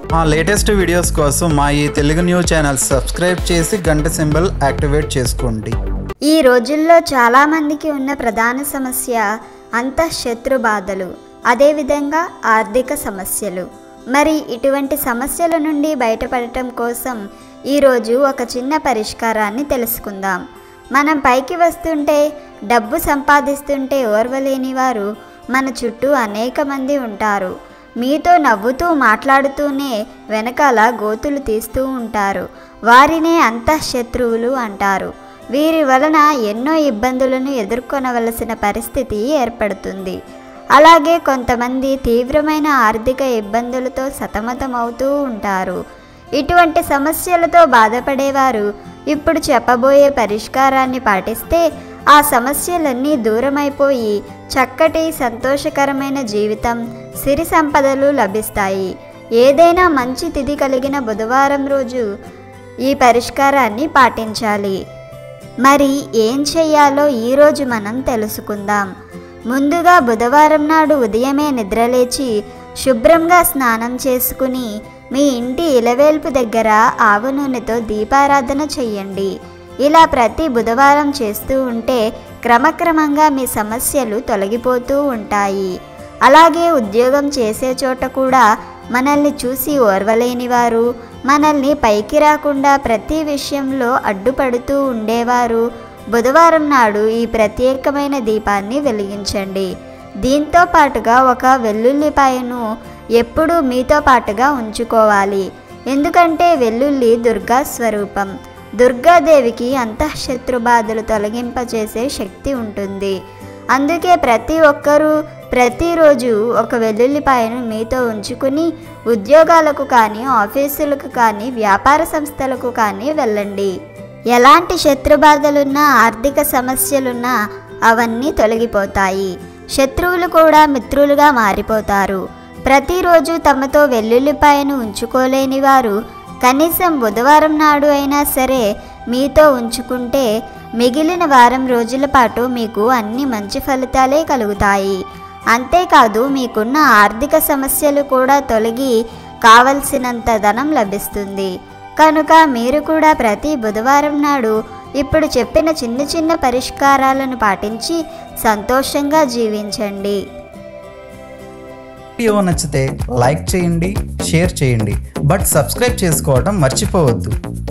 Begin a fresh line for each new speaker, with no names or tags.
మా latest videos కోసం మా ఈ తెలుగు న్యూస్ ఛానల్ సబ్స్క్రైబ్ చేసి గంట సింబల్ యాక్టివేట్ చేసుకోండి
ఈ రోజుల్లో చాలామందికి ఉన్న ప్రధాన సమస్య అంతఃశత్రు బాధలు అదేవిధంగా ఆర్థిక సమస్యలు మరి ఇటువంటి సమస్యల నుండి బయటపడటం కోసం ఈరోజు ఒక చిన్న పరిష్కారాన్ని తెలుసుకుందాం మనం పైకి వస్తుంటే డబ్బు సంపాదిస్తుంటే ఓర్వలేని వారు మన చుట్టూ అనేక మంది ఉంటారు మీతో నవ్వుతూ మాట్లాడుతూనే వెనకాల గోతులు తీస్తూ ఉంటారు వారినే అంతఃశత్రువులు అంటారు వీరి వలన ఎన్నో ఇబ్బందులను ఎదుర్కొనవలసిన పరిస్థితి ఏర్పడుతుంది అలాగే కొంతమంది తీవ్రమైన ఆర్థిక ఇబ్బందులతో సతమతమవుతూ ఉంటారు ఇటువంటి సమస్యలతో బాధపడేవారు ఇప్పుడు చెప్పబోయే పరిష్కారాన్ని పాటిస్తే ఆ సమస్యలన్నీ దూరమైపోయి చక్కటి సంతోషకరమైన జీవితం సిరి సంపదలు లభిస్తాయి ఏదైనా మంచి తిథి కలిగిన బుధవారం రోజు ఈ పరిష్కారాన్ని పాటించాలి మరి ఏం చెయ్యాలో ఈరోజు మనం తెలుసుకుందాం ముందుగా బుధవారం నాడు ఉదయమే నిద్రలేచి శుభ్రంగా స్నానం చేసుకుని మీ ఇంటి ఇలవేల్పు దగ్గర ఆవు నూనెతో దీపారాధన చెయ్యండి ఇలా ప్రతి బుధవారం చేస్తూ ఉంటే క్రమక్రమంగా మీ సమస్యలు తొలగిపోతూ ఉంటాయి అలాగే ఉద్యోగం చేసే చోట కూడా మనల్ని చూసి ఓర్వలేని వారు మనల్ని పైకి రాకుండా ప్రతి విషయంలో అడ్డుపడుతూ ఉండేవారు బుధవారం నాడు ఈ ప్రత్యేకమైన దీపాన్ని వెలిగించండి దీంతో పాటుగా ఒక వెల్లుల్లిపాయను ఎప్పుడూ మీతో పాటుగా ఉంచుకోవాలి ఎందుకంటే వెల్లుల్లి దుర్గా స్వరూపం దుర్గాదేవికి అంతఃశత్రు బాధలు తొలగింపచేసే శక్తి ఉంటుంది అందుకే ప్రతి ఒక్కరూ ప్రతిరోజు ఒక వెల్లుల్లిపాయను మీతో ఉంచుకుని ఉద్యోగాలకు కానీ ఆఫీసులకు కానీ వ్యాపార సంస్థలకు కానీ వెళ్ళండి ఎలాంటి శత్రుబాధలున్నా ఆర్థిక సమస్యలున్నా అవన్నీ తొలగిపోతాయి శత్రువులు కూడా మిత్రులుగా మారిపోతారు ప్రతిరోజు తమతో వెల్లుల్లిపాయను ఉంచుకోలేని వారు కనీసం బుధవారం నాడు అయినా సరే మీతో ఉంచుకుంటే మిగిలిన వారం రోజుల పాటు మీకు అన్ని మంచి ఫలితాలే కలుగుతాయి అంతేకాదు మీకున్న ఆర్థిక సమస్యలు కూడా తొలగి కావలసినంత ధనం లభిస్తుంది కనుక మీరు కూడా ప్రతి బుధవారం నాడు ఇప్పుడు చెప్పిన చిన్న చిన్న పరిష్కారాలను పాటించి సంతోషంగా జీవించండి
వీడియో నచ్చితే లైక్ చేయండి షేర్ చేయండి బట్ సబ్స్క్రైబ్ చేసుకోవడం మర్చిపోవద్దు